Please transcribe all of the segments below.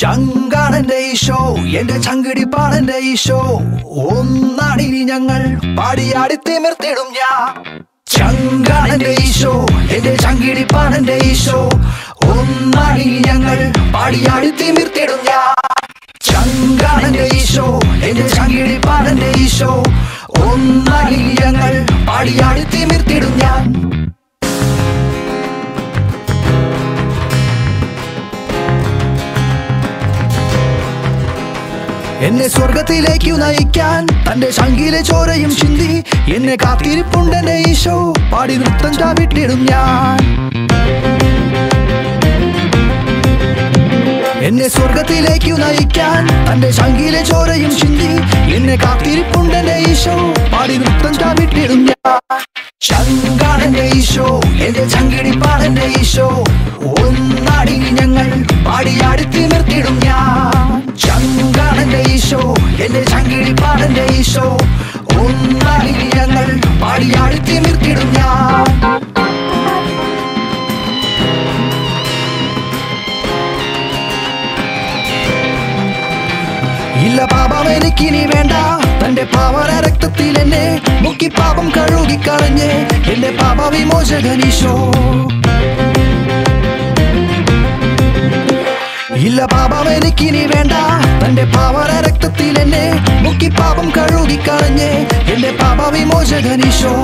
ചങ്കാണെന്റെ ഈശോ എന്റെ ചങ്കിടിപ്പാണെന്റെ ഈശോ ഒന്നാണിനി ഞങ്ങൾ പാടിയാടി തിമിർത്തിടും ഞാൻ ചങ്കാണെന്റെ ഈശോ എന്റെ ചങ്കിടിപ്പാണെന്റെ ഈശോ ഒന്നാണിനി ഞങ്ങൾ പാടിയാടി തിമിർത്തിടും ഞാൻ ചങ്കാണെന്റെ ഈശോ എന്റെ ചങ്കിടിപ്പാണെന്റെ ഈശോ ഒന്നാണിനി ഞങ്ങൾ പാടിയാടി തിമിർത്തിടും ഞാൻ എന്നെ സ്വർഗത്തിലേക്കു നയിക്കാൻ തന്റെ ശങ്കിലെ ചോരയും ചിന്തി എന്നെ കാത്തിരിപ്പുണ്ടെന്റെ ഈശോ പാടി നൃത്തം ചാവിട്ടിടും ഞാൻ എന്നെ സ്വർഗത്തിലേക്കു നയിക്കാൻ തന്റെ ശങ്കിലെ ചോരയും ചിന്തി എന്നെ കാത്തിരിപ്പുണ്ടെന്റെ ഈശോ പാടി നൃത്തം ചാവിട്ടിടും ഞാൻ ശങ്കാണെന്റെ ഈശോ എന്റെ ചങ്കിടിപ്പാണെന്റെ ഈശോ ഒന്നാടി ഞങ്ങൾ പാടിയാടി തിമിർത്തിടും ഞാൻ ശങ്കാണെന്റെ ഈശോ എന്റെ ചങ്കിടിപ്പാണെന്റെ ഈശോ ഒന്നാടി ഞങ്ങൾ പാടിയാടി തിമിർത്തിടും ഞാൻ ഇല്ല പാപം എനിക്കിനി വേണ്ട തന്റെ പാവന രക്തത്തിൽ എന്നെ മുക്കി പാപം കഴുകിക്കളഞ്ഞ് എന്റെ പാപ വിമോചകനീശോ ഇല്ല പാപം എനിക്കിനി വേണ്ട തന്റെ പാവന രക്തത്തിൽ എന്നെ മുക്കി പാപം കഴുകിക്കളഞ്ഞ് എന്റെ പാപ വിമോചകനീശോ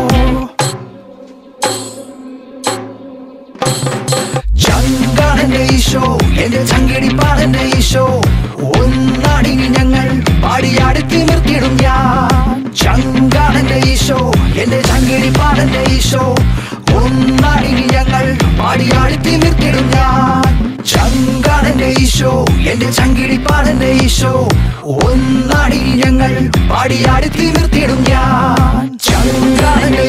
ചങ്കാണെന്റെ ഈശോ എന്റെ ചങ്കിടിപ്പാണെന്റെ ഈശോ ഒന്നാടി ഞങ്ങൾ പാടിയാടി തിമിർത്തിടും ഞാൻ ചങ്കാണെന്റെ ഈശോ എന്റെ ചങ്കിടിപ്പാണെന്റെ ഈശോ ഒന്നാടി ഞങ്ങൾ പാടിയാടി തിമിർത്തിടും ഞാൻ ചങ്കാണെന്റെ ഈശോ എന്റെ ചങ്കിടിപ്പാണെന്റെ ഈശോ ഒന്നാടി ഞങ്ങൾ പാടിയാടി തിമിർത്തിടും ഞാൻ ചങ്കാണെന്റെ